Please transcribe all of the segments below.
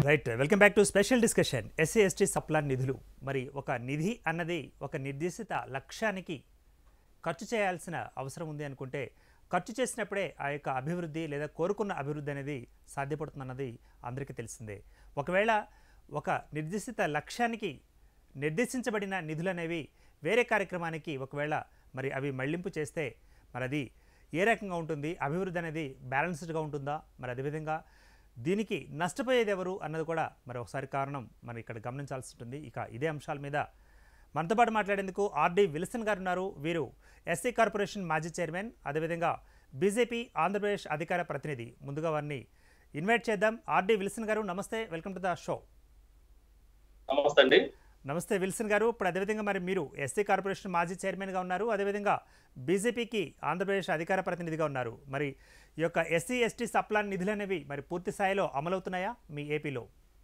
Right welcome back to special discussion SC ST subplan నిధులు మరి ఒక నిధి అన్నది ఒక నిర్దేశిత లక్ష్యానికి ఖర్చు చేయాల్సిన అవసరం ఉంది అనుకుంటే ఖర్చు చేసినప్పుడే ఆ యొక్క అభివృద్ధి లేదా కోరుకున్న అభివృద్ధి అనేది సాధ్యపడుతుందన్నది అందరికీ తెలిసిందే ఒకవేళ ఒక నిర్దేశిత లక్ష్యానికి నిర్దేశించబడిన నిధులు అనేవి వేరే కార్యక్రమానికి ఒకవేళ మరి అవి మళ్లింపు చేస్తే మరి అది ఏ రకంగా ఉంటుంది అభివృద్ధి అనేది బ్యాలెన్స్డ్గా ఉంటుందా మరి అదేవిధంగా దీనికి నష్టపోయేది ఎవరు అన్నది కూడా మరి ఒకసారి కారణం మరి ఇక్కడ గమనించాల్సి ఉంటుంది ఇక ఇదే అంశాల మీద మనతో పాటు మాట్లాడేందుకు ఆర్డి విల్సన్ గారు ఉన్నారు వీరు ఎస్సీ కార్పొరేషన్ మాజీ చైర్మన్ అదేవిధంగా బీజేపీ ఆంధ్రప్రదేశ్ అధికార ప్రతినిధి ముందుగా వారిని ఇన్వైట్ చేద్దాం ఆర్డి విల్సన్ గారు నమస్తే వెల్కమ్ టు ద షో నమస్తే అండి నమస్తే విల్సన్ గారు ఇప్పుడు అదేవిధంగా మరి మీరు ఎస్సీ కార్పొరేషన్ మాజీ చైర్మన్గా ఉన్నారు అదేవిధంగా బీజేపీకి ఆంధ్రప్రదేశ్ అధికార ప్రతినిధిగా ఉన్నారు మరి ఈ యొక్క ఎస్సీ ఎస్టీ సప్లాన్ నిధులు అనేవి మరి పూర్తి స్థాయిలో అమలవుతున్నాయా మీ ఏపీలో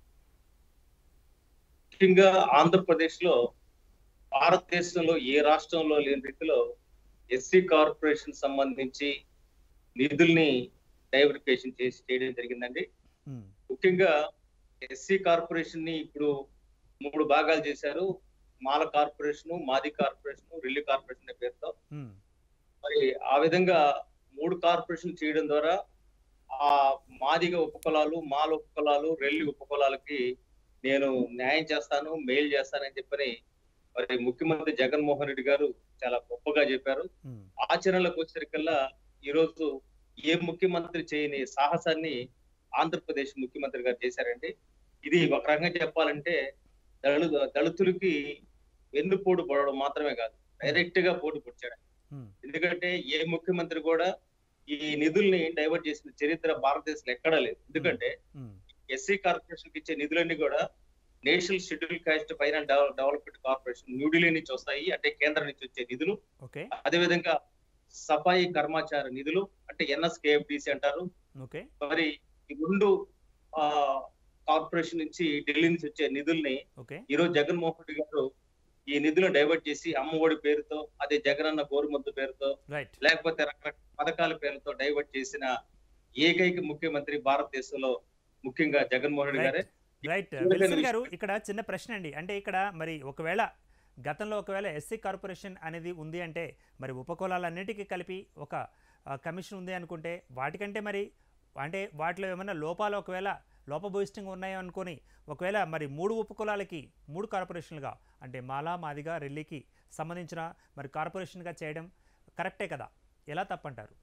ముఖ్యంగా ఆంధ్రప్రదేశ్ లో భారతదేశంలో ఏ రాష్ట్రంలో లేని రీతిలో ఎస్సీ కార్పొరేషన్ సంబంధించి నిధుల్ని డైవర్ఫికేషన్ చేసి చేయడం జరిగిందండి ఉమ్, ముఖ్యంగా ఎస్సీ కార్పొరేషన్ ని ఇప్పుడు మూడు భాగాలు చేశారు మాల కార్పొరేషన్ మాది కార్పొరేషన్ రిల్లి కార్పొరేషన్ అనే పేరుతో ఉమ్, మరి ఆ విధంగా మూడు కార్పొరేషన్ చేయడం ద్వారా ఆ మాదిగ ఉపకులాలు మాల ఉపకులాలు రెల్లి ఉపకులాలకి నేను న్యాయం చేస్తాను మేలు చేస్తానని చెప్పని మరి ముఖ్యమంత్రి జగన్మోహన్ రెడ్డి గారు చాలా గొప్పగా చెప్పారు ఉమ్, ఆచరణలోకి వచ్చేసరికల్లా ఈ రోజు ఏ ముఖ్యమంత్రి చేయని సాహసాన్ని ఆంధ్రప్రదేశ్ ముఖ్యమంత్రి గారు చేశారండి ఇది ఒక రకంగా చెప్పాలంటే దళిత దళితులకి వెన్నుపోటు పడడం మాత్రమే కాదు డైరెక్ట్ గా పోటు పొడిచాడు ఉమ్, ఎందుకంటే ఏ ముఖ్యమంత్రి కూడా ఈ నిధుల్ని డైవర్ట్ చేసిన చరిత్ర భారతదేశంలో ఎక్కడా లేదు ఎందుకంటే ఉమ్, ఎస్సీ కార్పొరేషన్ కి ఇచ్చే నిధులన్నీ కూడా national schedule caste finance development corporation New Delhi నుంచి వస్తాయి అంటే కేంద్రం నుంచి వచ్చే నిధులు ఓకే అదేవిధంగా సఫాయి కర్మాచార నిధులు అంటే ఎన్ఎస్కేఎఫ్డిసి అంటారు ఓకే మరి ఈ రెండు ఆ కార్పొరేషన్ నుంచి ఢిల్లీ నుంచి వచ్చే నిధుల్ని ఓకే ఈ రోజు జగన్మోహన్ రెడ్డి గారు ఈ నిధులను డైవర్ట్ చేసి అమ్మఒడి పేరుతో అదే జగనన్న గోరుముద్దు పేరుతో రైట్ లేకపోతే రకరకాల పథకాల పేర్లతో డైవర్ట్ చేసిన ఏకైక ముఖ్యమంత్రి భారతదేశంలో ముఖ్యంగా జగన్మోహన్ రెడ్డి గారే రైట్ చివరిగా విల్సన్ నిలిచి- గారు ఇక్కడ చిన్న ప్రశ్న అండి అంటే ఇక్కడ మరి ఒకవేళ గతంలో ఒకవేళ ఎస్సీ కార్పొరేషన్ అనేది ఉంది అంటే మరి ఉపకులాలన్నిటికీ కలిపి ఒక ఆ, కమిషన్ ఉంది అనుకుంటే వాటికంటే మరి అంటే వాటిలో ఏమైనా లోపాలు ఒకవేళ లోపభూయిష్టంగా ఉన్నాయో అనుకొని ఒకవేళ మరి మూడు ఉపకులాలకి మూడు కార్పొరేషన్లుగా అంటే మాలా మాదిగా రెల్లికి సంబంధించిన మరి కార్పొరేషన్గా చేయడం కరెక్టే కదా ఎలా తప్పంటారు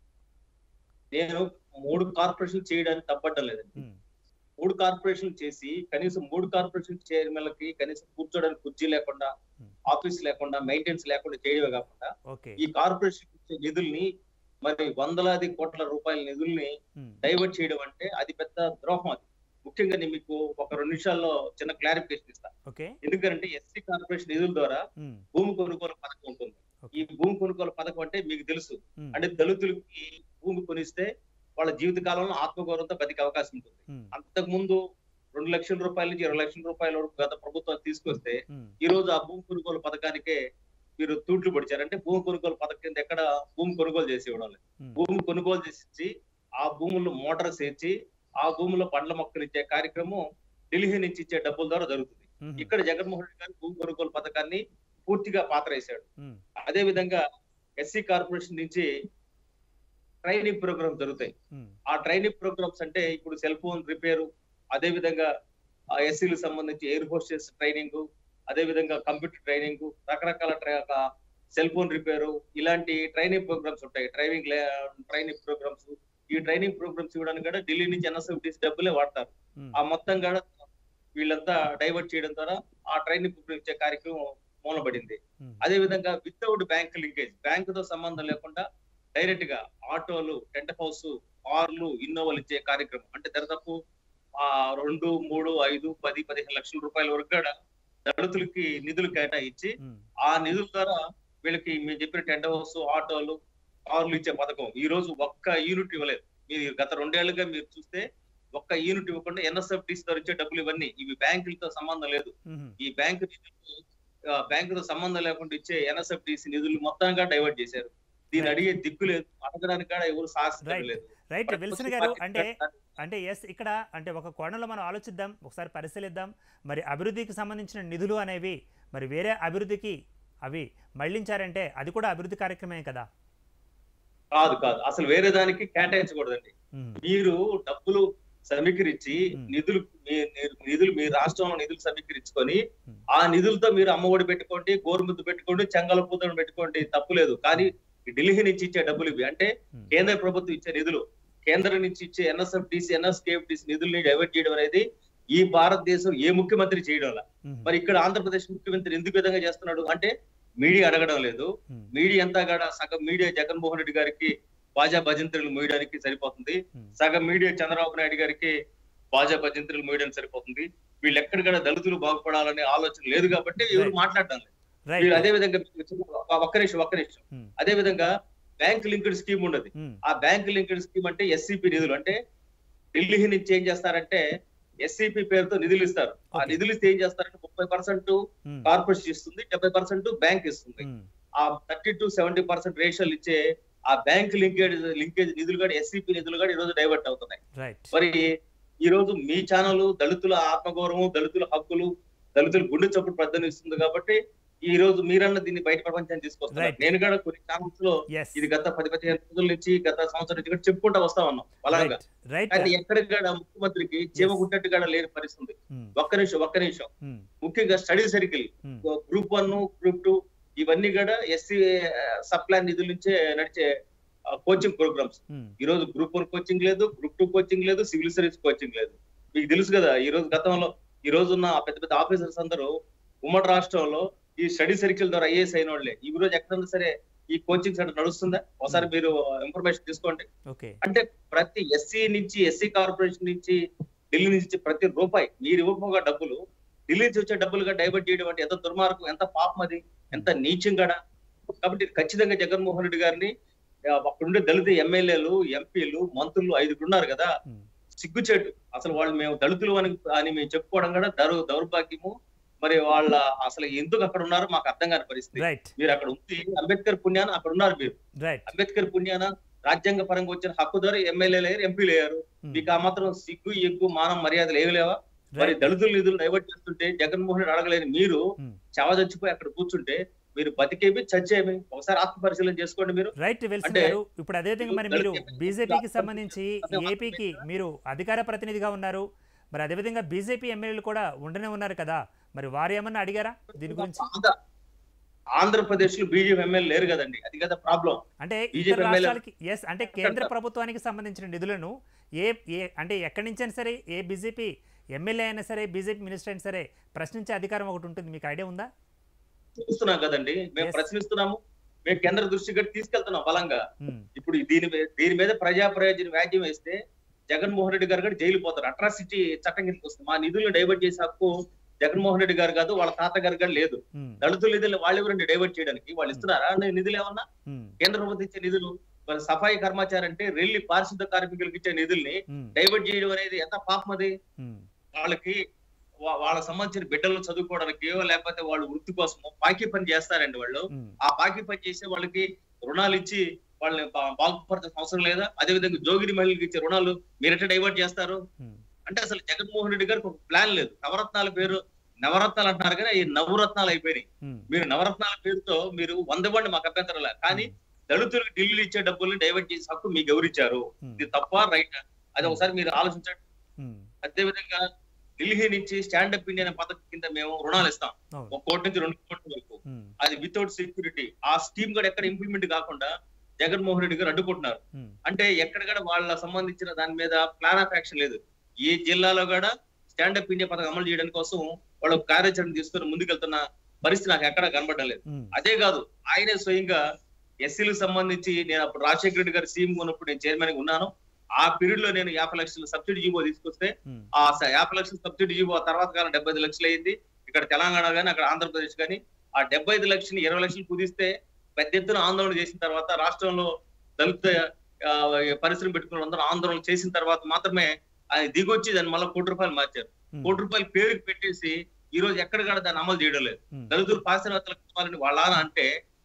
నేను మూడు కార్పొరేషన్ చేయడానికి తప్పడం లేదండి ఉమ్, మూడు కార్పొరేషన్ చేసి కనీసం మూడు కార్పొరేషన్ చైర్మన్లకి కనీసం కూర్చోడానికి కుర్చీ లేకుండా Hmm. ఆఫీస్ లేకుండా మెయింటెనెన్స్ లేకుండా చేయడమే కాకుండా ఓకే ఈ కార్పొరేషన్ ఇచ్చే నిధుల్ని మరి వందలాది కోట్ల రూపాయల నిధుల్ని ఉమ్, డైవర్ట్ చేయడం అంటే అది పెద్ద ద్రోహం అది ముఖ్యంగా నేను మీకు ఒక రెండు నిమిషాల్లో చిన్న క్లారిఫికేషన్ ఇస్తాను ఓకే ఎందుకంటే ఎస్సీ కార్పొరేషన్ నిధుల ద్వారా ఉమ్, భూమి కొనుగోలు పథకం ఉంటుంది ఓకే. ఈ భూమి కొనుగోలు పథకం అంటే మీకు తెలుసు ఉమ్, అంటే దళితులకి భూమి కొనిస్తే వాళ్ళ జీవిత కాలంలో ఆత్మగౌరవంతో బతికే అవకాశం ఉంటుంది ఉమ్, అంతకు ముందు రెండు లక్షల రూపాయల నుంచి ఇరవై లక్షల రూపాయల వరకు గత ప్రభుత్వం తీసుకొస్తే ఉమ్, ఈ రోజు ఆ భూమి కొనుగోలు పథకానికే మీరు తూట్లు పొడిచారు అంటే భూమి కొనుగోలు పథకం కింద ఎక్కడ భూమి కొనుగోలు చేసి ఇవ్వడం లేదు ఉమ్, భూమి కొనుగోలు చేసి ఆ భూముల్లో మోటార్స్ ఇచ్చి ఆ భూముల్లో పండ్ల మొక్కలు ఇచ్చే కార్యక్రమం ఢిల్లీ నుంచి ఇచ్చే డబ్బుల ద్వారా జరుగుతుంది ఉమ్, ఇక్కడ జగన్మోహన్ రెడ్డి గారు భూమి కొనుగోలు పథకాన్ని పూర్తిగా పాత్ర వేశాడు ఉమ్, అదే విధంగా ఎస్సీ కార్పొరేషన్ నుంచి ట్రైనింగ్ ప్రోగ్రామ్స్ జరుగుతాయి ఉమ్, ఆ ట్రైనింగ్ ప్రోగ్రామ్స్ అంటే ఇప్పుడు సెల్ ఫోన్ రిపేరు అదే విధంగా ఎస్సీలకు సంబంధించి ఎయిర్ హోస్టెస్ ట్రైనింగ్ అదే విధంగా కంప్యూటర్ ట్రైనింగ్ రకరకాల సెల్ ఫోన్ రిపేరు ఇలాంటి ట్రైనింగ్ ప్రోగ్రామ్స్ ఉంటాయి డ్రైవింగ్ ట్రైనింగ్ ప్రోగ్రామ్స్ ఈ ట్రైనింగ్ ప్రోగ్రామ్స్ ఇవ్వడానికి కూడా ఢిల్లీ నుంచి ఎన్ఎస్ఎఫ్టీసీ డబ్బులే వాడతారు ఉమ్, ఆ మొత్తం కూడా వీళ్ళంతా డైవర్ట్ చేయడం ద్వారా ఆ ట్రైనింగ్ ప్రోగ్రామ్ ఇచ్చే కార్యక్రమం మూలబడింది ఉమ్, అదే విధంగా వితౌట్ బ్యాంక్ లింకేజ్ బ్యాంక్ తో సంబంధం లేకుండా డైరెక్ట్ గా ఆటోలు టెంట్ హౌస్ కార్లు ఇన్నోవాలు ఇచ్చే కార్యక్రమం అంటే దాదాపు ఆ రెండు మూడు ఐదు పది పదిహేను లక్షల రూపాయల వరకు కూడా దళితులకి నిధులు కేటాయించి ఉమ్, ఆ నిధుల ద్వారా వీళ్ళకి మేము చెప్పిన టెంట్ హౌస్ ఆటోలు కార్లు ఇచ్చే పథకం ఈ రోజు ఒక్క యూనిట్ ఇవ్వలేదు మీరు గత రెండేళ్లుగా మీరు చూస్తే ఒక్క యూనిట్ ఇవ్వకుండా ఎన్ఎస్ఎఫ్టీసీ ద్వారా ఇచ్చే డబ్బులు ఇవన్నీ ఇవి బ్యాంకులతో సంబంధం లేదు ఉమ్, ఈ బ్యాంకు నిధులు ఆ, బ్యాంకుతో సంబంధం లేకుండా ఇచ్చే ఎన్ఎస్ఎఫ్డిసి నిధులు మొత్తంగా డైవర్ట్ చేశారు దీన్ని Right. అడిగే దిక్కు లేదు అడగడానికి కూడా ఎవరు సాహసించడం Right. లేదు రైట్ ప్రతిపక్ష విల్సన్ గారు పార్టీ అంటే పెట్టాలి. అంటే ఎస్ ఇక్కడ అంటే ఒక కోణంలో మనం ఆలోచిద్దాం ఒకసారి పరిశీలిద్దాం మరి అభివృద్ధికి సంబంధించిన నిధులు అనేవి మరి వేరే అభివృద్ధికి అవి మళ్లించారంటే అది కూడా అభివృద్ధి కార్యక్రమే కదా కాదు కాదు అసలు వేరే దానికి కేటాయించకూడదండి ఉమ్, మీరు డబ్బులు సమీకరించి Hmm. నిధులు మీ- మీరు- నిధులు మీ రాష్ట్రంలో నిధులు సమీకరించుకొని Hmm. ఆ నిధులతో మీరు అమ్మఒడి పెట్టుకోండి గోరుముద్దు పెట్టుకోండి చెంగల పూతను పెట్టుకోండి తప్పులేదు కానీ ఈ ఢిల్లీ నుంచి ఇచ్చే డబ్బులు ఇవి అంటే ఉమ్, కేంద్ర ప్రభుత్వం ఇచ్చే నిధులు కేంద్రం నుంచి ఇచ్చే ఎన్ఎస్ఎఫ్డిసి ఎన్ఎస్కేఎఫ్డిసి నిధుల్ని డైవర్ట్ చేయడం అనేది ఈ భారతదేశం ఏ ముఖ్యమంత్రి చేయడం లా. ఉమ్, మరి ఇక్కడ ఆంధ్రప్రదేశ్ ముఖ్యమంత్రి ఎందుకు విధంగా చేస్తున్నాడు అంటే మీడియా అడగడం లేదు ఉమ్, మీడియా అంతా కూడా సగం మీడియా జగన్మోహన్ రెడ్డి గారికి బాజా భజంత్రులు మోయడానికి సరిపోతుంది ఉమ్, సగం మీడియా చంద్రబాబు నాయుడు గారికి బాజా భజంత్రులు మోయడానికి సరిపోతుంది వీళ్ళు ఎక్కడికక్కడ దళితులు బాగుపడాలనే ఆలోచన లేదు కాబట్టి ఎవరు Right. మాట్లాడడం లేదు రైట్ వీళ్ళు అదే విధంగా ఒక్క నిమిషం ఒక్క నిమిషం ఉమ్, అదే విధంగా బ్యాంక్ లింక్డ్ స్కీమ్ ఉండదు ఉమ్, ఆ బ్యాంక్ లింక్డ్ స్కీమ్ అంటే ఎస్సీపీ నిధులు అంటే ఢిల్లీ నుంచి ఏం చేస్తారంటే ఎస్సీపీ పేరుతో నిధులు ఇస్తారు ఆ Okay. నిధులు ఇస్తే ఏం చేస్తారంటే ముప్పై పర్సెంట్ ఉమ్, కార్పొరేషన్ ఇస్తుంది డెబ్బై పర్సెంట్ బ్యాంక్ ఇస్తుంది ఉమ్, ఆ థర్టీ టు సెవెంటీ పర్సెంట్ రేషియోలు ఇచ్చే ఆ బ్యాంక్ లింకేజ్ లింకేజ్ నిధులు కూడా ఎస్సీపీ నిధులు కూడా ఈ రోజు డైవర్ట్ అవుతున్నాయి రైట్ మరి ఈ రోజు మీ ఛానల్ దళితుల ఆత్మగౌరవం దళితుల హక్కులు దళితుల గుండె చప్పుడు ప్రాధాన్యత కాబట్టి ఈ రోజు మీరన్న దీన్ని బయట ప్రపంచాన్ని తీసుకొస్తున్నారు Right. నేను కూడా కొన్ని ఛానల్స్ లో ఎస్ ఇది గత పది పదిహేను రోజుల నుంచి గత సంవత్సరం నుంచి కూడా చెప్పుకుంటా వస్తా ఉన్నాం బలంగా రైట్ రైట్ కానీ ఎక్కడికి కూడా ముఖ్యమంత్రికి చీమ గుట్టట్టు కూడా లేని పరిస్థితి ఉమ్, ఒక్క నిమిషం ఒక్క నిమిషం ఉమ్, ముఖ్యంగా study circle um, group one group two ఇవన్నీ కూడా ఎస్సీ సప్లాన్ నిధుల నుంచే నడిచే కోచింగ్ ప్రోగ్రామ్స్ ఉమ్, ఈ రోజు గ్రూప్ వన్ కోచింగ్ లేదు గ్రూప్ టూ కోచింగ్ లేదు సివిల్ సర్వీస్ కోచింగ్ లేదు మీకు తెలుసు కదా ఈ రోజు గతంలో ఈ రోజు ఉన్న ఆ పెద్ద పెద్ద ఆఫీసర్స్ అందరూ ఉమ్మడి రాష్ట్రంలో ఈ స్టడీ సర్కిల్ ద్వారా ఐఏఎస్ అయిన వాళ్ళే ఈ రోజు ఎక్కడన్నా సరే ఈ కోచింగ్ సెంటర్ నడుస్తుందా ఒకసారి మీరు ఇన్ఫర్మేషన్ తీసుకోండి ఓకే అంటే ప్రతి ఎస్సీ నుంచి ఎస్సీ కార్పొరేషన్ నుంచి ఢిల్లీ నుంచి ప్రతి రూపాయి మీరు ఇవ్వకపోగా డబ్బులు ఢిల్లీ నుంచి వచ్చే డబ్బులుగా డైవర్ట్ చేయడం అంటే ఎంత దుర్మార్గం ఎంత పాపం అది ఎంత నీచం కూడా కాబట్టి ఇది ఖచ్చితంగా జగన్మోహన్ రెడ్డి గారిని ఆ, అక్కడుండే దళిత ఎమ్మెల్యేలు ఎంపీలు మంత్రులు ఐదుగురు ఉన్నారు కదా ఉమ్, సిగ్గుచేటు అసలు వాళ్ళు మేము దళితులు అని అని మేము చెప్పుకోవడం కూడా దౌర్ దౌర్భాగ్యము మరి వాళ్ళ అసలు ఎందుకు అక్కడ ఉన్నారో మాకు అర్థం కాని పరిస్థితి రైట్ మీరు అక్కడ ఉంది అంబేద్కర్ పుణ్యాన అక్కడ ఉన్నారు మీరు రైట్ అంబేద్కర్ పుణ్యాన రాజ్యాంగ పరంగా వచ్చిన హక్కు ద్వారా ఎమ్మెల్యేలు అయ్యారు ఎంపీలు అయ్యారు ఉమ్, మీకు ఆ మాత్రం సిగ్గు ఎగ్గు మానం మర్యాదలు ఏమి లేవా మరి రైట్ దళితుల నిధులు డైవర్ట్ చేస్తుంటే జగన్మోహన్ రెడ్డి అడగలేని మీరు ఉమ్. చవ చచ్చిపోయి అక్కడ కూర్చుంటే మీరు బతికేమి చచ్చేమి ఒకసారి ఆత్మ పరిశీలన చేసుకోండి మీరు రైట్ విల్సన్ అంటే గారు ఇప్పుడు అదే విధంగా మరి మీరు దళిత బీజేపీకి ఎమ్మెల్యేలు సంబంధించి అదే మాట ఏపీకి మీరు అధికార ప్రతినిధిగా ఉన్నారు మరి అదేవిధంగా బీజేపీ ఎమ్మెల్యేలు కూడా ఉండనే ఉన్నారు కదా మరి వారు ఏమన్నా అడిగారా దీని గురించి ఆంధ్ర- ఆంధ్రప్రదేశ్ లో బీజేపీ ఎమ్మెల్యే లేరు కదండి అది కదా ప్రాబ్లం అంటే BJP ఇతర ఎమ్మెల్యే- రాష్ట్రాలకి ఎస్ అంటే కేంద్ర ప్రభుత్వానికి సంబంధించిన నిధులను ఏ ఏ అంటే ఎక్కడి నుంచైనా సరే ఏ బీజేపీ ఎమ్మెల్యే అయినా సరే బీజేపీ మినిస్టర్ అయినా సరే ప్రశ్నించే అధికారం ఒకటి ఉంటుంది మీకు ఐడియా ఉందా చూస్తున్నాం కదండి మేము Yes. ప్రశ్నిస్తున్నాము మేము కేంద్ర దృష్టికి కూడా తీసుకెళ్తున్నాం బలంగా ఉమ్, ఇప్పుడు దీని మీద దీని మీద ప్రజా ప్రయోజన వ్యాజ్యం వేస్తే జగన్మోహన్ రెడ్డి గారు కూడా జైలు పోతారు అట్రాసిటీ చట్టం కిందకి వస్తుంది మా నిధులను డైవర్ట్ చేసే హక్కు జగన్మోహన్ రెడ్డి గారు కాదు వాళ్ళ తాత గారు కూడా లేదు ఉమ్, దళితుల నిధులు వాళ్ళు ఎవరండి డైవర్ట్ చేయడానికి వాళ్ళు ఇస్తున్నారా అనే నిధులు ఏమన్నా ఉమ్, కేంద్ర ప్రభుత్వం ఇచ్చే నిధులు మరి సఫాయి కర్మచారి అంటే రెల్లి పారిశుద్ధ కార్మికులకు ఇచ్చే నిధుల్ని ఉమ్, డైవర్ట్ చేయడం అనేది ఎంత పాపం అది ఉమ్, వాళ్ళకి వా- వాళ్ళకి సంబంధించిన బిడ్డలు చదువుకోవడానికి లేకపోతే వాళ్ళు వృత్తి కోసం పాకి పని చేస్తారండి వాళ్ళు ఉమ్, ఆ పాకి పని చేసే వాళ్ళకి రుణాలు ఇచ్చి వాళ్ళని బా- బాగుపరచాల్సిన అవసరం లేదా అదే విధంగా జోగిరి మహిళలకు ఇచ్చే రుణాలు మీరెట్లా డైవర్ట్ చేస్తారు ఉమ్, అంటే అసలు జగన్మోహన్ రెడ్డి గారికి ఒక ప్లాన్ లేదు నవరత్నాల పేరు నవరత్నాలు అంటున్నారు కానీ ఈ నవరత్నాలు అయిపోయినాయి ఉమ్, మీరు నవరత్నాల పేరుతో మీరు వంద ఇవ్వండి మాకు అభ్యంతరం లేదు కానీ దళితులకు ఢిల్లీలో ఇచ్చే డబ్బుల్ని డైవర్ట్ చేసే హక్కు మీకు ఎవరిచ్చారు ఉమ్, ఇది తప్ప రైట్ అది ఒకసారి మీరు ఆలోచించండి ఉమ్, అదే విధంగా ఢిల్లీ నుంచి స్టాండప్ ఇండియా అనే పథకం కింద మేము రుణాలు ఇస్తాం అవును ఒక కోటి నుంచి రెండు కోట్ల వరకు ఉమ్, అది వితౌట్ సెక్యూరిటీ ఆ స్కీమ్ కూడా ఎక్కడ ఇంప్లిమెంట్ కాకుండా జగన్మోహన్ రెడ్డి గారు అడ్డుకుంటున్నారు ఉమ్, అంటే ఎక్కడ కూడా వాళ్ళ సంబంధించిన దాని మీద ప్లాన్ ఆఫ్ యాక్షన్ లేదు ఏ జిల్లాలో కూడా స్టాండప్ ఇండియా పథకం అమలు చేయడం కోసం వాళ్ళు కార్యాచరణ తీసుకుని ముందుకెళ్తున్న పరిస్థితి నాకు ఎక్కడ కనబడడం లేదు ఉమ్, అదే కాదు ఆయనే స్వయంగా ఎస్సీలకు సంబంధించి నేను అప్పుడు రాజశేఖర రెడ్డి గారు సీఎం ఉన్నప్పుడు నేను చైర్మన్ గా ఉన్నాను ఆ పీరియడ్ లో నేను యాభై లక్షల సబ్సిడీ జీవో తీసుకొస్తే ఉమ్, ఆ స- యాభై లక్షల సబ్సిడీ జీవో ఆ తర్వాత కాలం డెబ్బై ఐదు లక్షలు అయింది ఇక్కడ తెలంగాణ కానీ అక్కడ ఆంధ్రప్రదేశ్ కానీ ఆ డెబ్బై ఐదు లక్షలు ఇరవై లక్షలు కుదిస్తే పెద్ద ఎత్తున ఆందోళన చేసిన తర్వాత రాష్ట్రంలో దళిత ఆ, పరిశ్రమ పెట్టుకున్న అందరూ ఆందోళన చేసిన తర్వాత మాత్రమే ఆయన దిగొచ్చి దాన్ని మళ్ళీ కోటి రూపాయలు మార్చారు ఉమ్, కోటి రూపాయలు పేరుకి పెట్టేసి ఈ రోజు ఎక్కడ కూడా దాన్ని అమలు చేయడం లేదు ఉమ్, దళితులు పాశ్చాత్యవేత్తలకు కావాలని వాళ్ళ అంటే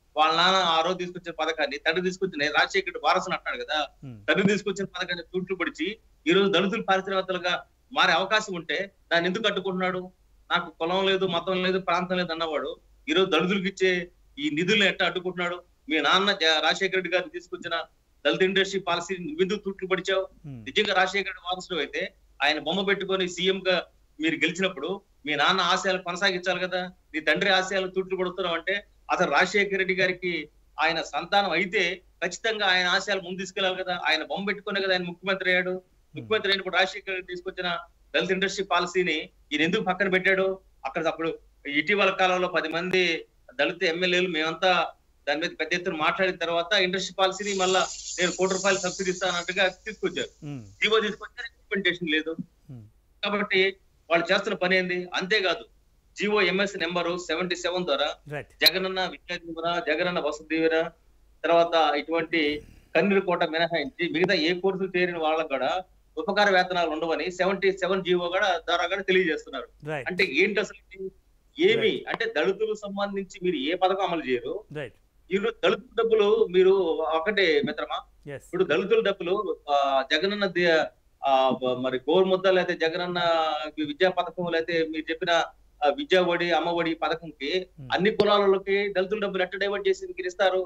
వాళ్ళ నాన్న ఆ రోజు తీసుకొచ్చిన పథకాన్ని తండ్రి తీసుకొచ్చిన రాజశేఖర్ రెడ్డి వారసుని అంటాడు కదా ఉమ్, తండ్రి తీసుకొచ్చిన పథకాన్ని తూట్లు పొడిచి ఈ రోజు దళితులు పారిశ్రామికలుగా మారే అవకాశం ఉంటే దాన్ని ఎందుకు కట్టుకుంటున్నాడు నాకు కులం లేదు మతం లేదు ప్రాంతం లేదు అన్నవాడు ఈ రోజు దళితులకు ఇచ్చే ఈ నిధులను ఎట్లా అడ్డుకుంటున్నాడు మీ నాన్న జ- రాజశేఖర రెడ్డి గారిని తీసుకొచ్చిన దళిత ఇండస్ట్రీ పాలసీ ఎందుకు తూట్లు పడిచావు ఉమ్, నిజంగా రాజశేఖర రెడ్డి వారసుడు అయితే ఆయన బొమ్మ పెట్టుకొని సీఎం గా మీరు గెలిచినప్పుడు మీ నాన్న ఆశయాలు కొనసాగించాలి కదా నీ తండ్రి ఆశయాలు తూట్లు పడుతున్నావు అంటే అసలు రాజశేఖర రెడ్డి గారికి ఆయన సంతానం అయితే ఖచ్చితంగా ఆయన ఆశయాలు ముందు తీసుకెళ్ళాలి కదా ఆయన బొమ్మ పెట్టుకునే కదా ఆయన ముఖ్యమంత్రి అయ్యాడు ముఖ్యమంత్రి అయినప్పుడు రాజశేఖర రెడ్డి తీసుకొచ్చిన దళిత ఇండస్ట్రీ పాలసీని ఈయన ఎందుకు పక్కన పెట్టాడు అక్కడ అప్పుడు ఇటీవల కాలంలో పది మంది దళిత ఎమ్మెల్యేలు మేమంతా దాని మీద పెద్ద ఎత్తున మాట్లాడిన తర్వాత ఇండస్ట్రీ పాలసీని మళ్ళా నేను కోటి రూపాయలు సబ్సిడీ ఇస్తానట్టుగా తీసుకొచ్చారు ఉమ్, జీవో తీసుకొచ్చారు ఇంప్లిమెంటేషన్ లేదు ఉమ్, కాబట్టి వాళ్ళు చేస్తున్న పని ఏంది అంతేకాదు GO MS number seventy seven ద్వారా రైట్ జగనన్న విద్యా దీవెన జగనన్న వసతి దీవెన తర్వాత ఇటువంటి కన్నీరు కోట మినహాయించి మిగతా ఏ కోర్సులు చేరిన వాళ్ళకు కూడా ఉపకార వేతనాలు ఉండవని సెవెంటీ సెవెన్ జీవో కూడా ద్వారా కూడా తెలియజేస్తున్నారు రైట్ అంటే ఏంటి అసలు ఇది? ఏమి అంటే దళితులకు సంబంధించి మీరు ఏ పథకం అమలు చేయరు రైట్ ఈరోజు దళితుల డబ్బులు మీరు ఒకటే మిత్రమా ఎస్ ఇప్పుడు దళితుల డబ్బులు ఆ, జగనన్న ది- ఆ, బ- మరి గోరుముద్ద లేకపోతే జగనన్న విద్యా పథకం లేకపోతే మీరు చెప్పిన ఆ, విద్యా ఒడి అమ్మ ఒడి పథకంకి అన్ని కులాలకి దళితుల డబ్బులు ఎట్ట డైవర్ట్ చేసి మీకు ఇస్తారు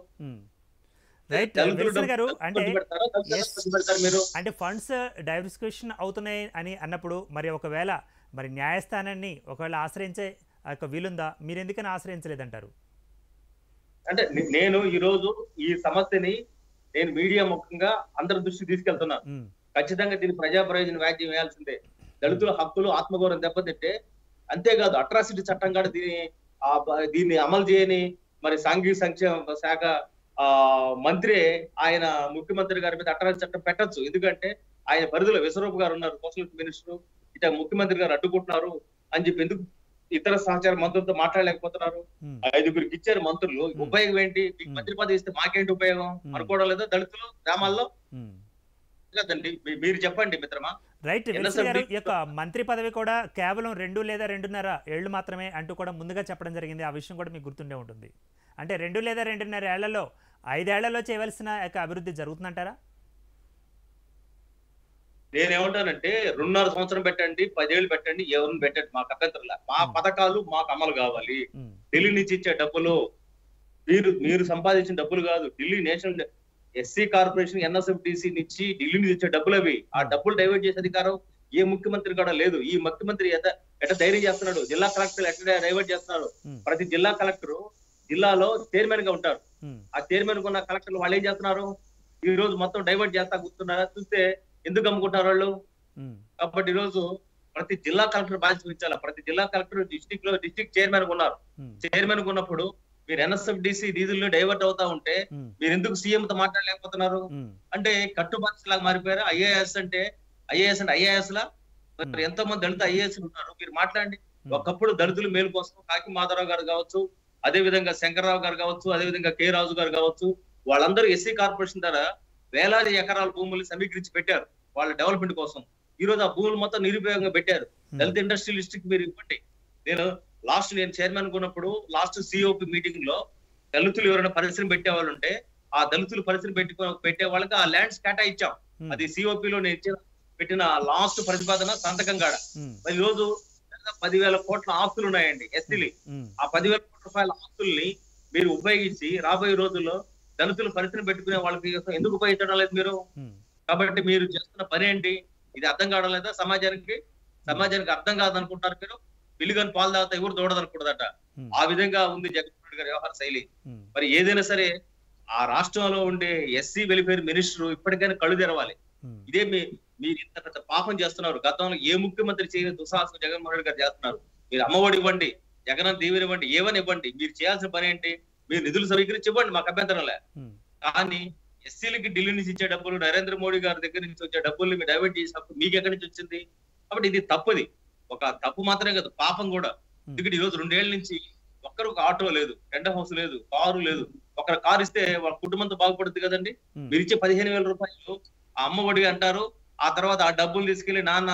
రైట్ దళితుల విల్సన్ గారు డబ్బులు అంటే ఖర్చు పెడతారా? దళితుల Yes. ఖర్చు పెడతారు మీరు అంటే ఫండ్స్ డైవర్సిఫికేషన్ అవుతున్నాయి అని అన్నప్పుడు మరి ఒకవేళ మరి న్యాయస్థానాన్ని ఒకవేళ ఆశ్రయించే ఆ యొక్క వీలుందా మీరు ఎందుకని ఆశ్రయించలేదంటారు అంటే నే- నేను ఈ రోజు ఈ సమస్యని నేను మీడియా ముఖంగా అందరి దృష్టికి తీసుకెళ్తున్నాను ఉమ్, ఖచ్చితంగా దీన్ని ప్రజా ప్రయోజన వ్యాజ్యం వేయాల్సిందే దళితుల హక్కులు ఆత్మగౌరవం దెబ్బతింటే అంతేకాదు అట్రాసిటీ చట్టం కూడా దీని ఆ బ- దీన్ని అమలు చేయని మరి సాంఘిక సంక్షేమ శాఖ ఆ మంత్రి ఆయన ముఖ్యమంత్రి గారి మీద అట్రాసిటీ చట్టం పెట్టొచ్చు ఎందుకంటే ఆయన పరిధిలో విశ్వరూప్ గారు ఉన్నారు సోషల్ మినిస్టర్ ఇట ముఖ్యమంత్రి గారు అడ్డుకుంటున్నారు అని చెప్పి ఎందుకు ఇతర సహచార మంత్రులతో మాట్లాడలేకపోతున్నారు ఉమ్, ఐదుగురికి ఇచ్చారు మంత్రులు Hmm. ఉపయోగం ఏంటి మీకు Hmm. మంత్రి పదవి ఇస్తే మాకేంటి ఉపయోగం Hmm. అనుకోవడం లేదా దళితులు గ్రామాల్లో ఉమ్. కదండి మీ- మీరు చెప్పండి మిత్రమా రైట్ ఎన్ఎస్ఎఫ్ విల్సన్ గారు డి- ఈ యొక్క మంత్రి పదవి కూడా కేవలం రెండు లేదా రెండున్నర ఏళ్ళు మాత్రమే అంటూ కూడా ముందుగా చెప్పడం జరిగింది ఆ విషయం కూడా మీకు గుర్తుండే ఉంటుంది అంటే రెండు లేదా రెండున్నర ఏళ్లలో ఐదేళ్లలో చేయవలసిన యొక్క అభివృద్ధి జరుగుతుందంటారా నేనేమంటానంటే రెండున్నర సంవత్సరం పెట్టండి పదేళ్ళు పెట్టండి ఎవరిని పెట్టండి మాకు అభ్యంతరంలా మా Hmm. పథకాలు మాకు అమలు కావాలి ఉమ్, ఢిల్లీ నుంచి ఇచ్చే డబ్బులు మీరు మీరు సంపాదించిన డబ్బులు కాదు Delhi national SC corporation NSFDC నుంచి ఢిల్లీ నుంచి ఇచ్చే డబ్బులు అవి ఆ డబ్బులు డైవర్ట్ చేసే అధికారం ఏ ముఖ్యమంత్రి కూడా లేదు ఈ ముఖ్యమంత్రి ఎట ఎట ధైర్యం చేస్తున్నాడు జిల్లా కలెక్టర్ ఎట్లా డైవర్ట్ చేస్తున్నారు ఉమ్, ప్రతి జిల్లా కలెక్టర్ జిల్లాలో చైర్మన్ గా ఉంటారు ఉమ్, ఆ చైర్మన్ ఉన్న కలెక్టర్లు వాళ్ళు ఏం చేస్తున్నారు ఈ రోజు మొత్తం డైవర్ట్ చేస్తా కూర్చున్నారా చూస్తే ఎందుకు అమ్ముకుంటున్నారు వాళ్ళు ఉమ్, కాబట్టి ఈ రోజు ప్రతి జిల్లా కలెక్టర్ బాధ్యత వహించాలి ప్రతి జిల్లా కలెక్టర్ డిస్టిక్ లో డిస్టిక్ చైర్మన్ ఉన్నన్నారు ఉమ్, చైర్మన్ ఉన్నప్పుడు మీరు ఎన్ఎస్ఎఫ్డిసి నిధులను డైవర్ట్ అవుతా ఉంటే ఉమ్, మీరు ఎందుకు సీఎం తో మాట్లాడలేకపోతున్నారు ఉమ్, అంటే కట్టుబాటు లాగా మారిపోయారు ఐఏఎస్ అంటే ఐఏఎస్ అంటే ఐఏఎస్ లా మరి Hmm. ఎంతో మంది దళిత ఐఏఎస్ ఉన్నారు మీరు మాట్లాడండి ఉమ్, ఒకప్పుడు దళితుల మేలు కోసం కాకి మాధవరావు గారు కావచ్చు అదే విధంగా శంకర్రావు గారు కావచ్చు అదే విధంగా కె రాజు గారు కావచ్చు వాళ్ళందరూ ఎస్సీ కార్పొరేషన్ ద్వారా వేలాది ఎకరాల భూములు సమీకరించి పెట్టారు వాళ్ళ డెవలప్మెంట్ కోసం ఈ రోజు ఆ భూములు మొత్తం నిరుపయోగంగా పెట్టారు ఉమ్, దళిత ఇండస్ట్రియలిస్ట్ కి మీరు ఇవ్వండి నేను లాస్ట్ నేను చైర్మన్ ఉన్నప్పుడు లాస్ట్ సిఓపి మీటింగ్ లో దళితులు ఎవరైనా పరిశ్రమ పెట్టే వాళ్ళు ఉంటే ఆ దళితులు పరిశ్రమ పెట్టుకో పెట్టే వాళ్ళకి ఆ ల్యాండ్స్ కేటాయించాం ఉమ్, అది సిఓపి లో నేను ఇచ్చిన పెట్టిన లాస్ట్ ప్రతిపాదన సంతకం కాడ ఉమ్, మరి ఈ రోజు దాదాపు పదివేల కోట్ల ఆస్తులు ఉన్నాయండి ఎస్సీలు ఉమ్, ఆ పదివేల కోట్ల రూపాయల ఆస్తుల్ని మీరు ఉపయోగించి రాబోయే రోజుల్లో దళితులు పరిశ్రమ పెట్టుకునే వాళ్ళకి ఎందుకు ఉపయోగించడం లేదు మీరు ఉమ్, కాబట్టి మీరు చేస్తున్న పని ఏంటి ఇది అర్థం కావడం లేదా సమాజానికి సమాజానికి అర్థం కాదనుకుంటున్నారు మీరు పిల్లిగని పాలు తాగితే ఎవరు దూడదనుకుంటుందట ఉమ్, ఆ విధంగా ఉంది జగన్మోహన్ రెడ్డి గారి వ్యవహార శైలి ఉమ్, మరి ఏదైనా సరే ఆ రాష్ట్రంలో ఉండే ఎస్సీ వెలిఫేర్ మినిస్టర్ ఇప్పటికైనా కళ్ళు తెరవాలి ఉమ్, ఇదే మీ మీరు ఇంత పెద్ద పాపం చేస్తున్నారు గతంలో ఏ ముఖ్యమంత్రి చేయని దుస్సాహసం జగన్మోహన్ రెడ్డి గారు చేస్తున్నారు మీరు అమ్మఒడి ఇవ్వండి జగన్ దీవెని ఇవ్వండి ఏమని ఇవ్వండి మీరు చేయాల్సిన పని ఏంటి మీరు నిధులు సమీకరించి ఇవ్వండి మాకు అభ్యంతరం లే ఉమ్, కానీ ఎస్సీలకి ఢిల్లీ నుంచి ఇచ్చే డబ్బులు నరేంద్ర మోడీ గారి దగ్గర నుంచి వచ్చే డబ్బుల్ని మీరు డైవర్ట్ చేసినప్పుడు మీకు ఎక్కడి నుంచి వచ్చింది కాబట్టి ఇది తప్పుది ఒక తప్పు మాత్రమే కాదు పాపం కూడా ఎందుకంటే ఈ రోజు రెండేళ్ల నుంచి ఒక్కరు ఒక ఆటో లేదు టెంట్ హౌస్ లేదు కారు లేదు ఒకరు కారు ఇస్తే వాళ్ళ కుటుంబంతో బాగుపడుతుంది కదండి ఉమ్, మీరు ఇచ్చే పదిహేను వేల రూపాయలు ఆ అమ్మ ఒడి అంటారు ఆ తర్వాత ఆ డబ్బులు తీసుకెళ్లి నాన్న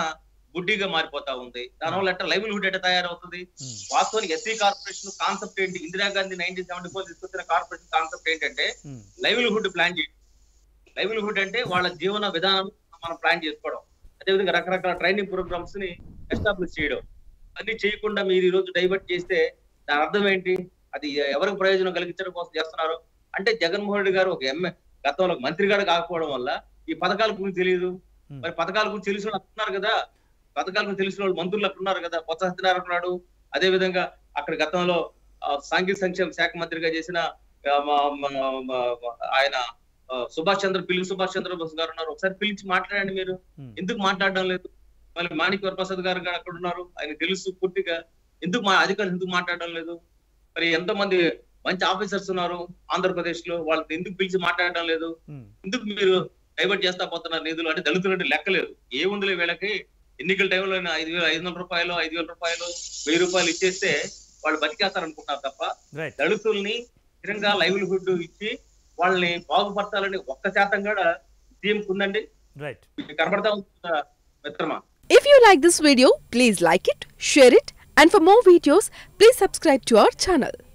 గుడ్డిగా మారిపోతా ఉంది దానివల్ల ఎట్లా లైవ్లీహుడ్ ఎట్లా తయారవుతుంది ఉమ్, వాస్తవానికి ఎస్సీ కార్పొరేషన్ కాన్సెప్ట్ ఏంటి ఇందిరాగాంధీ నైన్టీన్ సెవెంటీ ఫోర్ తీసుకొచ్చిన కార్పొరేషన్ కాన్సెప్ట్ ఏంటంటే ఉమ్, లైవ్లీహుడ్ ప్లాన్ చేయడం లైవ్లీహుడ్ అంటే వాళ్ళ జీవన విధానం మనం ప్లాన్ చేసుకోవడం అదేవిధంగా రకరకాల ట్రైనింగ్ ప్రోగ్రామ్స్ ని ఎస్టాబ్లిష్ చేయడం అన్ని చేయకుండా మీరు ఈ రోజు డైవర్ట్ చేస్తే దాని అర్థం ఏంటి అది ఎవరికి ప్రయోజనం కలిగించడం కోసం చేస్తున్నారు అంటే జగన్మోహన్ రెడ్డి గారు ఒక ఎంఏ గతంలో ఒక మంత్రి గారు కాకపోవడం వల్ల ఈ పథకాల గురించి తెలియదు Hmm. మరి పథకాల గురించి తెలిసిన వాళ్ళు అట్టున్నారు కదా పథకాల గురించి తెలిసిన వాళ్ళు మంత్రులు అట్టున్నారు కదా కొత్త సత్యనారాయణ ఉన్నాడు అదే విధంగా అక్కడ గతంలో ఆ, సాంఘిక సంక్షేమ శాఖ మంత్రిగా చేసిన ఆ, మా- మా- మా- మా- ఆయన ఆ, సుభాష్ చంద్ర పిల్లి సుభాష్ చంద్రబోస్ గారు ఉన్నారు ఒకసారి పిలిచి మాట్లాడండి మీరు ఉమ్, ఎందుకు మాట్లాడడం లేదు మళ్ళీ మాణిక్ వరప్రసాద్ గారు కూడా అక్కడ ఉన్నారు ఆయన తెలుసు పూర్తిగా ఎందుకు మా అధికారులు ఎందుకు మాట్లాడడం లేదు మరి ఎంతో మంది మంచి ఆఫీసర్స్ ఉన్నారు ఆంధ్రప్రదేశ్ లో వాళ్ళని ఎందుకు పిలిచి మాట్లాడడం లేదు ఉమ్, ఎందుకు మీరు డైవర్ట్ చేస్తా పోతున్నారు నిధులు అంటే దళితులు అంటే లెక్కలేదు ఏముందిలే వీళ్ళకి ఎన్నికల టైంలో ఐదు వేల ఐదు వందల రూపాయలు ఐదు వేల రూపాయలు వెయ్యి రూపాయలు ఇచ్చేస్తే వాళ్ళు బతికేస్తారనుకుంటున్నారు తప్ప రైట్ దళితుల్ని స్థిరంగా లైవ్లీహుడ్ ఇచ్చి వాళ్ళని బాగుపరచాలని ఒక్క శాతం కూడా సీఎం ఉందండి రైట్ మీకు కనబడతా ఉంటుందా మిత్రమా If you like this video, please like it, share it, and for more videos, please subscribe to our channel.